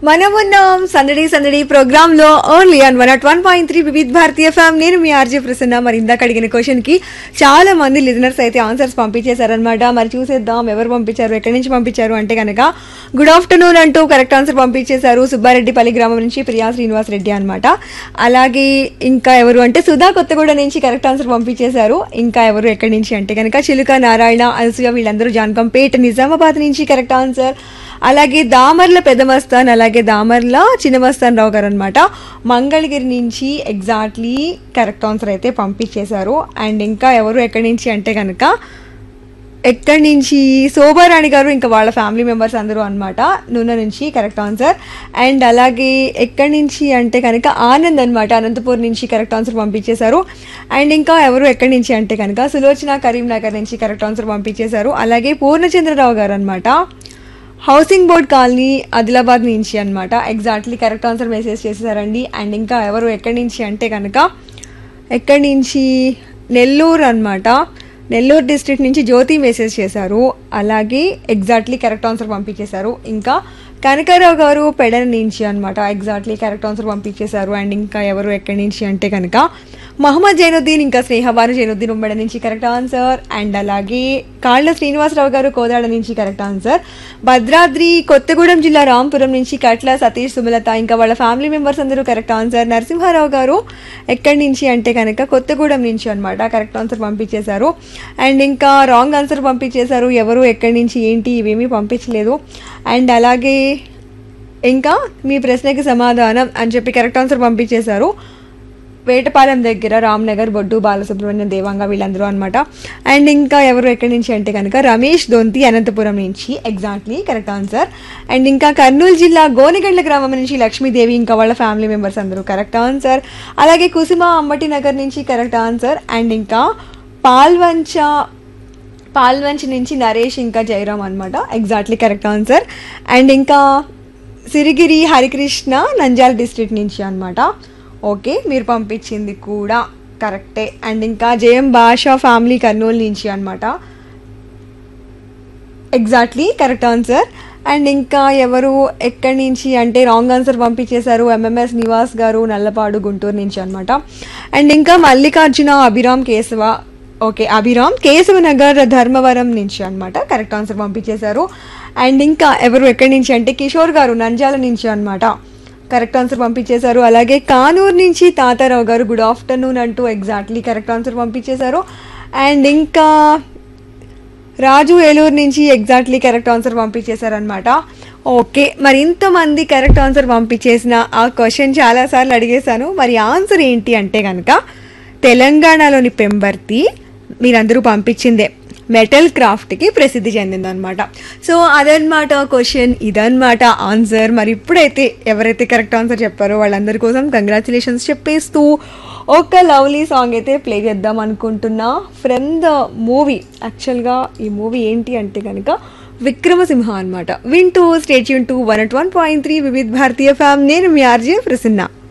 మనమున్నాం సందడి సందడి ప్రోగ్రామ్ లో only on one at one point three Vividh Bharatiya FM నేను మీ ఆర్జే ప్రసన్న మరి ఇందాక అడిగిన క్వశ్చన్ కి చాలా మంది లిజనర్స్ అయితే ఆన్సర్స్ పంపించేశారనమాట మరి చూసేద్దాం ఎవరు పంపించారు ఎక్కడి నుంచి పంపించారు అంటే కనుక గుడ్ ఆఫ్టర్నూన్ అంటూ కరెక్ట్ ఆన్సర్ పంపించేశారు సుబ్బారెడ్డిపల్లి గ్రామం నుంచి ప్రియా శ్రీనివాస్ రెడ్డి అనమాట అలాగే ఇంకా ఎవరు అంటే సుధా కొత్తగూడ నుంచి కరెక్ట్ ఆన్సర్ పంపించేశారు ఇంకా ఎవరు ఎక్కడి నుంచి అంటే కనుక చిలుక నారాయణ అనసూయ వీళ్ళందరూ జాన్కంపేట నిజామాబాద్ నుంచి కరెక్ట్ ఆన్సర్ అలాగే దామర్ల పెద్ద మస్తాన్ అలాగే దామర్ల చిన్న మస్తాన్ రావు గారు అనమాట మంగళగిరి నుంచి ఎగ్జాక్ట్లీ కరెక్ట్ ఆన్సర్ అయితే పంపించేశారు అండ్ ఇంకా ఎవరు ఎక్కడి నుంచి అంటే కనుక ఎక్కడి నుంచి శోభారాణి గారు ఇంకా వాళ్ళ ఫ్యామిలీ మెంబర్స్ అందరూ అనమాట నూనె నుంచి కరెక్ట్ ఆన్సర్ అండ్ అలాగే ఎక్కడి నుంచి అంటే కనుక ఆనంద్ అనమాట అనంతపూర్ నుంచి కరెక్ట్ ఆన్సర్ పంపించేశారు అండ్ ఇంకా ఎవరు ఎక్కడి నుంచి అంటే కనుక సులోచన కరీంనగర్ నుంచి కరెక్ట్ ఆన్సర్ పంపించేశారు అలాగే పూర్ణచంద్రరావు గారు అనమాట హౌసింగ్ బోర్డ్ కాలనీ ఆదిలాబాద్ నుంచి అనమాట ఎగ్జాక్ట్లీ కరెక్ట్ ఆన్సర్ మెసేజ్ చేసేసారండి అండ్ ఇంకా ఎవరు ఎక్కడి నుంచి అంటే కనుక ఎక్కడి నుంచి నెల్లూరు అనమాట నెల్లూరు డిస్ట్రిక్ట్ నుంచి జ్యోతి మెసేజ్ చేశారు అలాగే ఎగ్జాక్ట్లీ కరెక్ట్ ఆన్సర్ పంపించేశారు ఇంకా కనకారావు గారు పెడన నుంచి అనమాట ఎగ్జాక్ట్లీ కరెక్ట్ ఆన్సర్ పంపించేశారు అండ్ ఇంకా ఎవరు ఎక్కడి నుంచి అంటే కనుక మహమ్మద్ జైనుద్దీన్ ఇంకా స్నేహబాను జైనుద్దీన్ ఉమ్మడి నుంచి కరెక్ట్ ఆన్సర్ అండ్ అలాగే కాళ్ళ శ్రీనివాసరావు గారు కోదాడ నుంచి కరెక్ట్ ఆన్సర్ భద్రాద్రి కొత్తగూడెం జిల్లా రాంపురం నుంచి కట్ల సతీష్ సుమలత ఇంకా వాళ్ళ ఫ్యామిలీ మెంబర్స్ అందరూ కరెక్ట్ ఆన్సర్ నరసింహారావు గారు ఎక్కడి నుంచి అంటే కనుక కొత్తగూడెం నుంచి అనమాట కరెక్ట్ ఆన్సర్ పంపించేశారు అండ్ ఇంకా రాంగ్ ఆన్సర్ పంపించేశారు ఎవరు ఎక్కడి నుంచి ఏంటి ఇవేమీ పంపించలేదు అండ్ అలాగే ఇంకా మీ ప్రశ్నకి సమాధానం అని చెప్పి కరెక్ట్ ఆన్సర్ పంపించేశారు వేటపాలెం దగ్గర రామ్నగర్ బొడ్డు బాలసుబ్రహ్మణ్యం దేవాంగ వీళ్ళందరూ అనమాట అండ్ ఇంకా ఎవరు ఎక్కడి నుంచి అంటే కనుక రమేష్ దొంతి అనంతపురం నుంచి ఎగ్జాక్ట్లీ కరెక్ట్ ఆన్సర్ అండ్ ఇంకా కర్నూలు జిల్లా గోనెగండ్ల గ్రామం నుంచి లక్ష్మీదేవి ఇంకా వాళ్ళ ఫ్యామిలీ మెంబర్స్ అందరూ కరెక్ట్ ఆన్సర్ అలాగే కుసుమ అంబటి నగర్ నుంచి కరెక్ట్ ఆన్సర్ అండ్ ఇంకా పాల్వంచ పాల్వంచ్ నుంచి నరేష్ ఇంకా జయరామ్ అనమాట ఎగ్జాక్ట్లీ కరెక్ట్ ఆన్సర్ అండ్ ఇంకా సిరిగిరి హరికృష్ణ నంజాల్ డిస్ట్రిక్ట్ నుంచి అనమాట ఓకే మీరు పంపించింది కూడా కరెక్టే అండ్ ఇంకా జయం భాషా ఫ్యామిలీ కర్నూలు నుంచి అనమాట ఎగ్జాక్ట్లీ కరెక్ట్ ఆన్సర్ అండ్ ఇంకా ఎవరు ఎక్కడి నుంచి అంటే రాంగ్ ఆన్సర్ పంపించేశారు ఎంఎంఎస్ నివాస్ గారు నల్లపాడు గుంటూరు నుంచి అనమాట అండ్ ఇంకా మల్లికార్జున అభిరామ్ కేశవ ఓకే అభిరామ్ కేశవ నగర్ ధర్మవరం నుంచి అనమాట కరెక్ట్ ఆన్సర్ పంపించేశారు అండ్ ఇంకా ఎవరు ఎక్కడి నుంచి అంటే కిషోర్ గారు నంజాల నుంచి అనమాట కరెక్ట్ ఆన్సర్ పంపించేశారు అలాగే కానూరు నుంచి తాతారావు గారు గుడ్ ఆఫ్టర్నూన్ అంటూ ఎగ్జాక్ట్లీ కరెక్ట్ ఆన్సర్ పంపించేశారు అండ్ ఇంకా రాజు ఏలూరు నుంచి ఎగ్జాక్ట్లీ కరెక్ట్ ఆన్సర్ పంపించేశారనమాట ఓకే మరి ఇంతమంది కరెక్ట్ ఆన్సర్ పంపించేసిన ఆ క్వశ్చన్ చాలాసార్లు అడిగేశాను మరి ఆన్సర్ ఏంటి అంటే కనుక తెలంగాణలోని పెంబర్తి మీరందరూ పంపించిందే మెటల్ క్రాఫ్ట్కి ప్రసిద్ధి చెందిందనమాట సో అదనమాట క్వశ్చన్ ఇదనమాట ఆన్సర్ మరి ఇప్పుడైతే ఎవరైతే కరెక్ట్ ఆన్సర్ చెప్పారో వాళ్ళందరి కోసం కంగ్రాచులేషన్స్ చెప్పేస్తూ ఒక లవ్లీ సాంగ్ అయితే ప్లే చేద్దాం అనుకుంటున్నా ఫ్రమ్ ద మూవీ యాక్చువల్గా ఈ మూవీ ఏంటి అంటే కనుక విక్రమసింహ అనమాట వింటూ stay tuned to one at one point three Vividh Bharatiya FM నేను మీ ఆర్జే ప్రసన్న